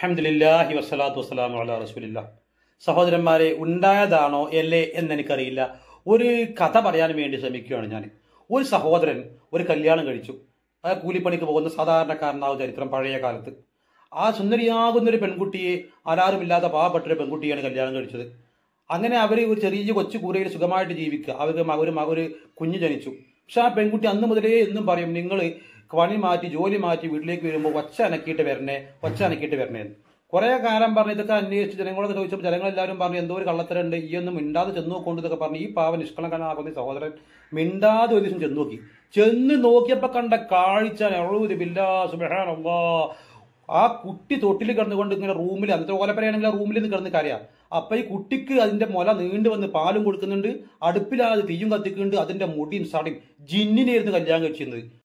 അഹമ്മദില്ലാഹി വസ്സലാത്തു വസ്സലാമു അല റസൂലില്ല സഹോദരന്മാരെ ഉണ്ടായതാണോ അല്ലേ എന്നെനിക്കറിയില്ല ഒരു കഥ പറയാൻ വേണ്ടി ശ്രമിക്കുകയാണ് ഞാൻ ഒരു സഹോദരൻ ഒരു കല്യാണം കഴിച്ചു ആ കൂലിപ്പണിക്ക് പോകുന്ന സാധാരണക്കാരനാവും ചരിത്രം പഴയ കാലത്ത് ആ സുന്ദരിയാകുന്ന ഒരു പെൺകുട്ടിയെ ആരാരുമില്ലാത്ത പാവപ്പെട്ട ഒരു പെൺകുട്ടിയാണ് കല്യാണം കഴിച്ചത് അങ്ങനെ അവർ ഒരു ചെറിയ കൊച്ചു കൂരയിൽ സുഖമായിട്ട് ജീവിക്കുക അവർക്ക് മ- ഒരു മ- ഒരു കുഞ്ഞ് ജനിച്ചു പക്ഷെ ആ പെൺകുട്ടി അന്ന് മുതലേ എന്നും പറയും നിങ്ങൾ പണി മാറ്റി ജോലി മാറ്റി വീട്ടിലേക്ക് വരുമ്പോൾ ഒച്ച അനക്കിയിട്ട് വരണേ ഒച്ച അനക്കിയിട്ട് വരണേ എന്ന്. കുറെ കാലം പറഞ്ഞ് ഇതൊക്കെ അന്വേഷിച്ച് ജനങ്ങളോട് ചോദിച്ചപ്പോൾ ജനങ്ങളെല്ലാവരും പറഞ്ഞു എന്തോ ഒരു കള്ളത്തരുണ്ട് ഈ ഒന്നും മിണ്ടാതെ ചെന്ന് നോക്കൊണ്ട് ഇതൊക്കെ പറഞ്ഞു ഈ പാവൻ നിഷ്കളങ്കനാകുന്ന ഈ സഹോദരൻ മിണ്ടാതെ ഒരു ദിവസം ചെന്ന് നോക്കി ചെന്ന് നോക്കിയപ്പോ കണ്ട കാഴ്ച എഴുപത് ബില്ലാ സുബ്ഹാനല്ലാ ആ കുട്ടി തൊട്ടിൽ കിടന്നുകൊണ്ട് ഇങ്ങനെ റൂമിൽ അന്നത്തെ ഓലപ്പരയാണെങ്കിൽ ആ റൂമിൽ നിന്ന് കിടന്ന് കരയാ അപ്പൊ ഈ കുട്ടിക്ക് അതിന്റെ മുല നീണ്ടു വന്ന് പാലും കൊടുക്കുന്നുണ്ട് അടുപ്പിലാതെ തീയും കത്തിക്കുന്നുണ്ട് അതിന്റെ മുടിയും സടിയും ജിന്നിനായിരുന്നു കല്യാണം കഴിച്ചിരുന്നത്